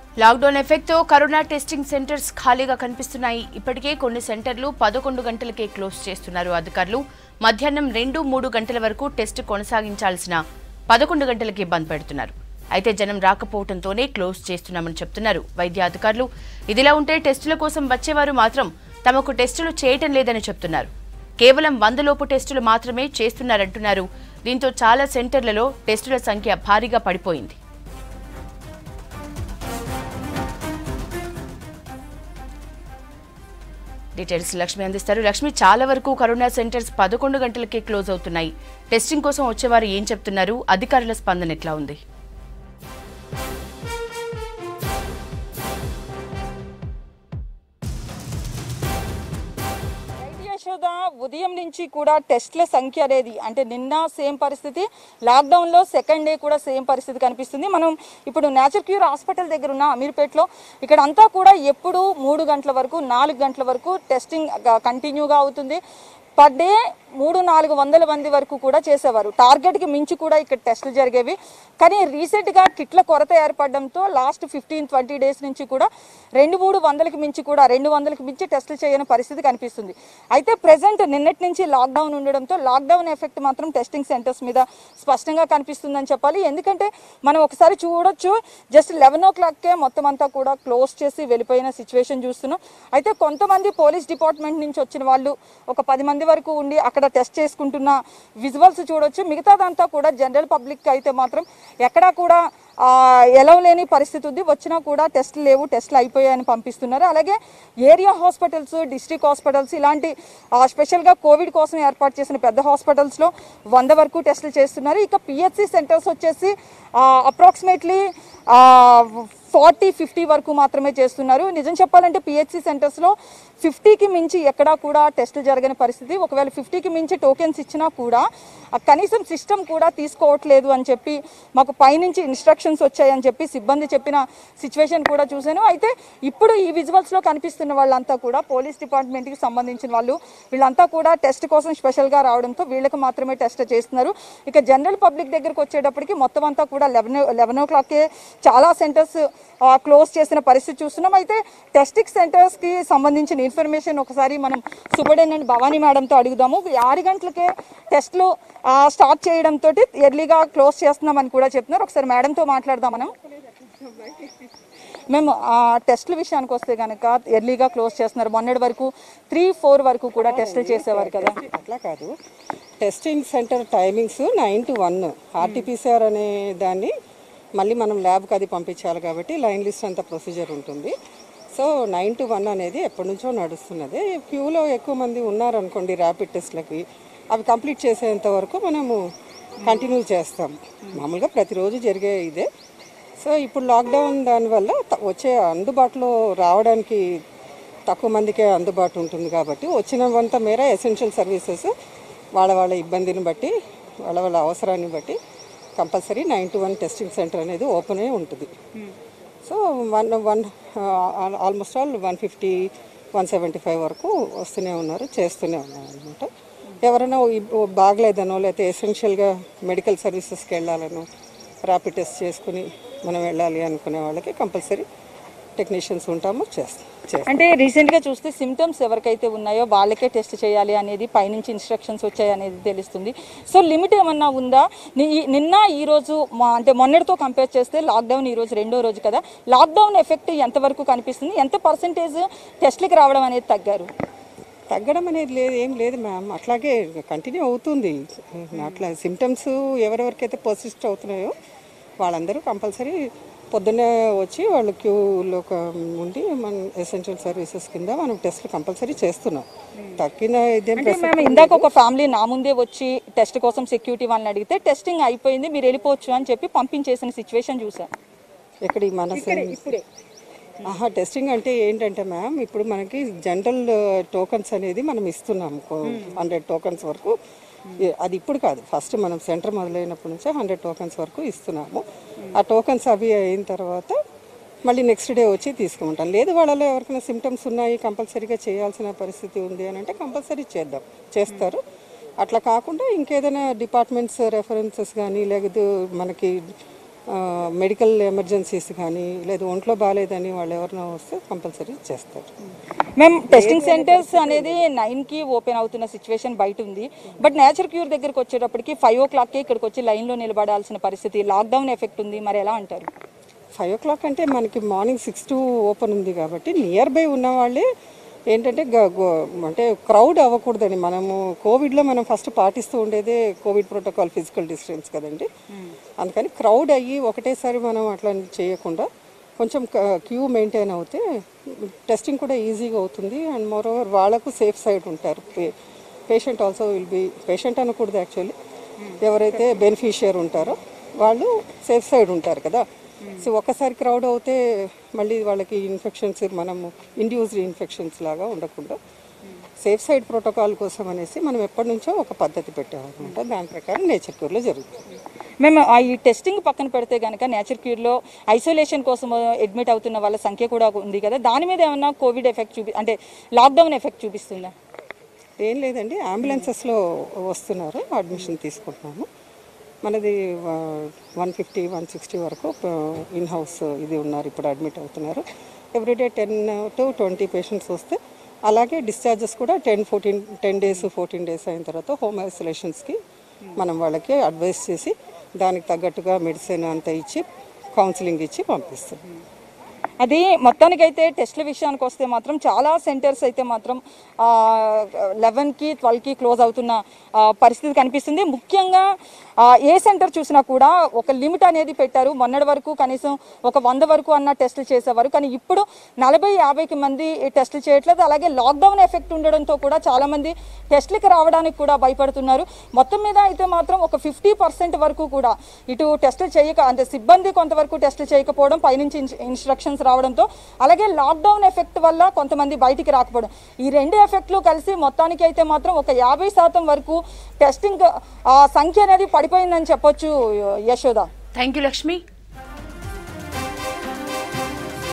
lockdown ఎఫెక్ట్తో corona testing centres ఖాళీగా కనిపిస్తున్నాయి ఇప్పటికే కొన్ని సెంటర్లు పదకొండు గంటలకే క్లోజ్ చేస్తున్నారు అధికారులు మధ్యాహ్నం రెండు మూడు గంటల వరకు టెస్ట్ కొనసాగించాల్సిన పదకొండు గంటలకే బంద్ పెడుతున్నారు అయితే జనం రాకపోవడంతోనే క్లోజ్ చేస్తున్నామని చెప్తున్నారు వైద్య అధికారులు ఇదిలా ఉంటే టెస్టుల కోసం వచ్చేవారు మాత్రం తమకు టెస్టులు చేయటం లేదని చెప్తున్నారు కేవలం వందలోపు టెస్టులు మాత్రమే చేస్తున్నారంటున్నారు దీంతో చాలా సెంటర్లలో టెస్టుల సంఖ్య భారీగా పడిపోయింది డీటెయిల్స్ లక్ష్మి అందిస్తారు లక్ష్మి చాలా వరకు కరోనా సెంటర్స్ పదకొండు గంటలకే క్లోజ్ అవుతున్నాయి టెస్టింగ్ కోసం వచ్చేవారు ఏం చెప్తున్నారు అధికారుల స్పందన ఎట్లా ఉంది రైతు యశోద ఉదయం నుంచి కూడా టెస్ట్ల సంఖ్య అనేది అంటే నిన్న సేమ్ పరిస్థితి లాక్డౌన్లో సెకండ్ డే కూడా సేమ్ పరిస్థితి కనిపిస్తుంది మనం ఇప్పుడు నేచర్ క్యూర్ హాస్పిటల్ దగ్గర ఉన్న అమీర్పేటలో ఇక్కడ అంతా కూడా ఎప్పుడు మూడు గంటల వరకు నాలుగు గంటల వరకు టెస్టింగ్ కంటిన్యూగా అవుతుంది పర్ డే మూడు నాలుగు వందల మంది వరకు కూడా చేసేవారు టార్గెట్కి మించి కూడా ఇక్కడ టెస్టులు జరిగేవి కానీ రీసెంట్గా కిట్ల కొరత ఏర్పడడంతో లాస్ట్ ఫిఫ్టీన్ ట్వంటీ డేస్ నుంచి కూడా రెండు మూడు వందలకి మించి కూడా రెండు వందలకి మించి టెస్టులు చేయని పరిస్థితి కనిపిస్తుంది అయితే ప్రజెంట్ నిన్నటి నుంచి లాక్డౌన్ ఉండడంతో లాక్డౌన్ ఎఫెక్ట్ మాత్రం టెస్టింగ్ సెంటర్స్ మీద స్పష్టంగా కనిపిస్తుందని చెప్పాలి ఎందుకంటే మనం ఒకసారి చూడొచ్చు జస్ట్ లెవెన్ ఓ క్లాక్కే మొత్తం అంతా కూడా క్లోజ్ చేసి వెళ్ళిపోయిన సిచ్యువేషన్ చూస్తున్నాం అయితే కొంతమంది పోలీస్ డిపార్ట్మెంట్ నుంచి వచ్చిన వాళ్ళు ఒక పది మంది వరకు ఉండి అక్కడ టెస్ట్ చేసుకుంటున్న విజువల్స్ చూడొచ్చు మిగతాదంతా కూడా జనరల్ పబ్లిక్ అయితే మాత్రం ఎక్కడా కూడా ఎలవ లేని పరిస్థితి ఉంది వచ్చినా కూడా టెస్టులు లేవు టెస్టులు అయిపోయాయని పంపిస్తున్నారు అలాగే ఏరియా హాస్పిటల్స్ డిస్ట్రిక్ట్ హాస్పిటల్స్ ఇలాంటి ఆ, స్పెషల్గా కోవిడ్ కోసం ఏర్పాటు చేసిన పెద్ద హాస్పిటల్స్లో వంద వరకు టెస్టులు చేస్తున్నారు ఇక పిహెచ్సి సెంటర్స్ వచ్చేసి అప్రాక్సిమేట్లీ ఫార్టీ ఫిఫ్టీ వరకు మాత్రమే చేస్తున్నారు నిజం చెప్పాలంటే పిహెచ్సి సెంటర్స్లో ఫిఫ్టీకి మించి ఎక్కడా కూడా టెస్టులు జరగని పరిస్థితి ఒకవేళ ఫిఫ్టీకి మించి టోకెన్స్ ఇచ్చినా కూడా ఆ కనీసం సిస్టమ్ కూడా తీసుకోవట్లేదు అని చెప్పి మాకు పైనుంచి ఇన్స్ట్రక్షన్స్ వచ్చాయని చెప్పి సిబ్బంది చెప్పిన సిచ్యువేషన్ కూడా చూశాను అయితే ఇప్పుడు ఈ విజువల్స్లో కనిపిస్తున్న వాళ్ళంతా కూడా పోలీస్ డిపార్ట్మెంట్కి సంబంధించిన వాళ్ళు వీళ్ళంతా కూడా టెస్ట్ కోసం స్పెషల్గా రావడంతో వీళ్ళకి మాత్రమే టెస్ట్ చేస్తున్నారు ఇక జనరల్ పబ్లిక్ దగ్గరకు వచ్చేటప్పటికి మొత్తం అంతా కూడా లెవెన్ లెవెన్ ఓ క్లాక్కే చాలా సెంటర్స్ క్లోజ్ చేసిన పరిస్థితి చూస్తున్నాం అయితే టెస్టింగ్ సెంటర్స్కి సంబంధించిన ఇన్ఫర్మేషన్ ఒకసారి మనం సూపరింటెండెంట్ భవానీ మేడంతో అడుగుదాము ఆరు గంటలకే టెస్ట్లు స్టార్ట్ చేయడంతో ఎర్లీగా క్లోజ్ చేస్తున్నామని కూడా చెప్తున్నారు ఒకసారి మేడంతో మాట్లాడదాం మనం మేము ఆ టెస్ట్ల విషయానికి వస్తే కనుక ఎర్లీగా క్లోజ్ చేస్తున్నారు మొన్నటి వరకు త్రీ ఫోర్ వరకు కూడా టెస్టులు చేసేవారు కదా అట్లా కాదు testing centre timings nine to one RTPCR అనే దాన్ని మళ్ళీ మనం ల్యాబ్కి అది పంపించాలి కాబట్టి లైన్ లిస్ట్ అంత ప్రొసీజర్ ఉంటుంది సో నైన్ టు వన్ అనేది ఎప్పటి నుంచో నడుస్తున్నది క్యూలో ఎక్కువ మంది ఉన్నారనుకోండి ర్యాపిడ్ టెస్ట్లకి అవి కంప్లీట్ చేసేంత వరకు మనము కంటిన్యూ చేస్తాం మామూలుగా ప్రతిరోజు జరిగే ఇదే సో ఇప్పుడు లాక్డౌన్ దానివల్ల త- వచ్చే అందుబాటులో రావడానికి తక్కువ మందికే అందుబాటు ఉంటుంది కాబట్టి వచ్చినంత మేర ఎసెన్షియల్ సర్వీసెస్ వాళ్ళ వాళ్ళ ఇబ్బందిని బట్టి వాళ్ళ వాళ్ళ అవసరాన్ని బట్టి compulsory nine to one testing centre అనేది ఓపెన్ అయి ఉంటుంది so one one almost all one fifty one seventy five వరకు వస్తూనే ఉన్నారు చేస్తూనే ఉన్నారు అనమాట ఎవరైనా ఇబ్- బాగలేదనో లేకపోతే ఎసెన్షియల్గా మెడికల్ సర్వీసెస్కి వెళ్ళాలనో ర్యాపిడ్ టెస్ట్ చేసుకుని మనం వెళ్ళాలి అనుకునే వాళ్ళకి కంపల్సరీ టెక్నీషియన్స్ ఉంటాము చేస్తాం చేస్తాం అంటే రీసెంట్గా చూస్తే సిమ్టమ్స్ ఎవరికైతే ఉన్నాయో వాళ్ళకే టెస్ట్ చేయాలి అనేది పైనుంచి ఇన్స్ట్రక్షన్స్ వచ్చాయి అనేది తెలుస్తుంది సో లిమిట్ ఏమన్నా ఉందా ని- ఈ- నిన్న ఈ రోజు మా- అంటే మొన్నటితో కంపేర్ చేస్తే లాక్డౌన్ ఈ రోజు రెండో రోజు కదా లాక్డౌన్ ఎఫెక్ట్ ఎంతవరకు కనిపిస్తుంది ఎంత పర్సంటేజ్ టెస్ట్లకి రావడం అనేది తగ్గారు తగ్గడం అనేది లేదు ఏం లేదు మ్యామ్ అట్లాగే కంటిన్యూ అవుతుంది అట్లా సిమ్టమ్స్ ఎవరెవరికైతే పర్సిస్ట్ అవుతున్నాయో వాళ్ళందరూ కంపల్సరీ పొద్దున్నే వచ్చి వాళ్ళు క్యూలో ఉండి మన ఎసెన్షియల్ సర్వీసెస్ కింద మనం టెస్ట్లు కంపల్సరీ చేస్తున్నాం తగ్గిన ఇదేం అంటే మేము ఇందాక ఒక ఫ్యామిలీ నా ముందే వచ్చి టెస్ట్ కోసం సెక్యూరిటీ వాళ్ళని అడిగితే టెస్టింగ్ అయిపోయింది మీరు వెళ్ళిపోవచ్చు అని చెప్పి పంపించేసిన సిచ్యువేషన్ చూసాను ఇక్కడ ఈ మన ఆహా టెస్టింగ్ అంటే ఏంటంటే మ్యామ్ ఇప్పుడు మనకి జనరల్ టోకన్స్ అనేది మనం ఇస్తున్నాం హండ్రెడ్ టోకన్స్ వరకు ఏ- అది ఇప్పుడు కాదు ఫస్ట్ మనం సెంటర్ మొదలైనప్పటి నుంచే హండ్రెడ్ టోకన్స్ వరకు ఇస్తున్నాము ఆ టోకన్స్ అవి అయిన తర్వాత మళ్ళీ నెక్స్ట్ డే వచ్చి తీసుకుంటాం లేదు వాళ్ళలో ఎవరికైనా సిమ్టమ్స్ ఉన్నాయి కంపల్సరీగా చేయాల్సిన పరిస్థితి ఉంది అని అంటే కంపల్సరీ చేద్దాం చేస్తారు అట్లా కాకుండా ఇంకేదైనా డిపార్ట్మెంట్స్ రెఫరెన్సెస్ కానీ లేకపోతే మనకి మెడికల్ ఎమర్జెన్సీస్ కానీ లేదా ఒంట్లో బాగాలేదని వాళ్ళు ఎవరైనా వస్తే కంపల్సరీ చేస్తారు మేము టెస్టింగ్ సెంటర్స్ అనేది నైన్ కి ఓపెన్ అవుతున్న సిచ్యువేషన్ బయట ఉంది బట్ నేచర్ క్యూర్ దగ్గరికి వచ్చేటప్పటికి ఫైవ్ ఓ క్లాక్కి ఇక్కడికి వచ్చి లైన్లో నిలబడాల్సిన పరిస్థితి లాక్డౌన్ ఎఫెక్ట్ ఉంది మరి ఎలా అంటారు ఫైవ్ ఓ క్లాక్ అంటే మనకి మార్నింగ్ సిక్స్ టు ఓపెన్ ఉంది కాబట్టి నియర్ బై ఉన్న వాళ్ళే ఏంటంటే గ- గో- అంటే క్రౌడ్ అవ్వకూడదని మనము కోవిడ్లో మనం ఫస్ట్ పాటిస్తూ ఉండేదే కోవిడ్ ప్రోటోకాల్ ఫిజికల్ డిస్టెన్స్ కదండి అందుకని క్రౌడ్ అయ్యి ఒకటేసారి మనం అట్లా చేయకుండా కొంచెం క్యూ మెయింటైన్ అవుతే టెస్టింగ్ కూడా ఈజీగా అవుతుంది అండ్ మోర్ ఓవర్ వాళ్ళకు సేఫ్ సైడ్ ఉంటారు patient also will be patient అనకూడదు యాక్చువల్లీ ఎవరైతే బెనిఫిషియర్ ఉంటారో వాళ్ళు సేఫ్ సైడ్ ఉంటారు కదా సో ఒకసారి క్రౌడ్ అవుతే మళ్ళీ వాళ్ళకి ఇన్ఫెక్షన్స్ మనము ఇండ్యూస్డ్ ఇన్ఫెక్షన్స్ లాగా ఉండకుండా సేఫ్ సైడ్ ప్రోటోకాల్ కోసం అనేసి మనం ఎప్పటి నుంచో ఒక పద్ధతి పెట్టామన్నమాట దాని ప్రకారం నేచర్ క్యూర్లో జరుగుతుంది మేము ఆ ఈ టెస్టింగ్ పక్కన పెడితే కనుక నేచర్ క్యూర్లో ఐసోలేషన్ కోసం అడ్మిట్ అవుతున్న వాళ్ళ సంఖ్య కూడా ఉంది కదా దాని మీద ఏమన్నా కోవిడ్ ఎఫెక్ట్ చూపి అంటే లాక్డౌన్ ఎఫెక్ట్ చూపిస్తుందా ఏం లేదండి అంబులెన్సెస్లో వస్తున్నారు అడ్మిషన్ తీసుకుంటున్నాము మనది వన్ ఫిఫ్టీ వన్ సిక్స్టీ వరకు ఇన్ హౌస్ ఇది ఉన్నారు ఇప్పుడు అడ్మిట్ అవుతున్నారు everyday ten to twenty patients వస్తే అలాగే డిశ్చార్జెస్ కూడా ten fourteen ten days fourteen days అయిన తర్వాత హోమ్ ఐసోలేషన్స్కి మనం వాళ్ళకి అడ్వైస్ చేసి దానికి తగ్గట్టుగా మెడిసిన్ అంతా ఇచ్చి కౌన్సిలింగ్ ఇచ్చి పంపిస్తాం అది మొత్తానికైతే టెస్ట్ల విషయానికి వస్తే మాత్రం చాలా సెంటర్స్ అయితే మాత్రం లెవెన్కి ట్వెల్వ్కి క్లోజ్ అవుతున్న ఆ, పరిస్థితి కనిపిస్తుంది ముఖ్యంగా ఆ, ఏ సెంటర్ చూసినా కూడా ఒక లిమిట్ అనేది పెట్టారు మొన్నటి వరకు కనీసం ఒక వంద వరకు అన్న టెస్టులు చేసేవారు కానీ ఇప్పుడు నలభై యాభైకి మంది ఈ టెస్టులు చేయట్లేదు అలాగే లాక్డౌన్ ఎఫెక్ట్ ఉండడంతో కూడా చాలా మంది టెస్టులకి రావడానికి కూడా భయపడుతున్నారు మొత్తం మీద అయితే మాత్రం ఒక ఫిఫ్టీ పర్సెంట్ వరకు కూడా ఇటు టెస్టులు చేయక అంటే సిబ్బంది కొంతవరకు టెస్టులు చేయకపోవడం పైనుంచి ఇన్స్- ఇన్స్ట్రక్షన్స్ రావడంతో అలాగే లాక్డౌన్ ఎఫెక్ట్ వల్ల కొంతమంది బయటికి రాకపోవడం ఈ రెండు ఎఫెక్ట్లు కలిసి మొత్తానికి అయితే మాత్రం ఒక యాభై శాతం వరకు టెస్టింగ్ ఆ, సంఖ్య అనేది పడిపోయిందని చెప్పొచ్చు యశోద థ్యాంక్ యూ లక్ష్మి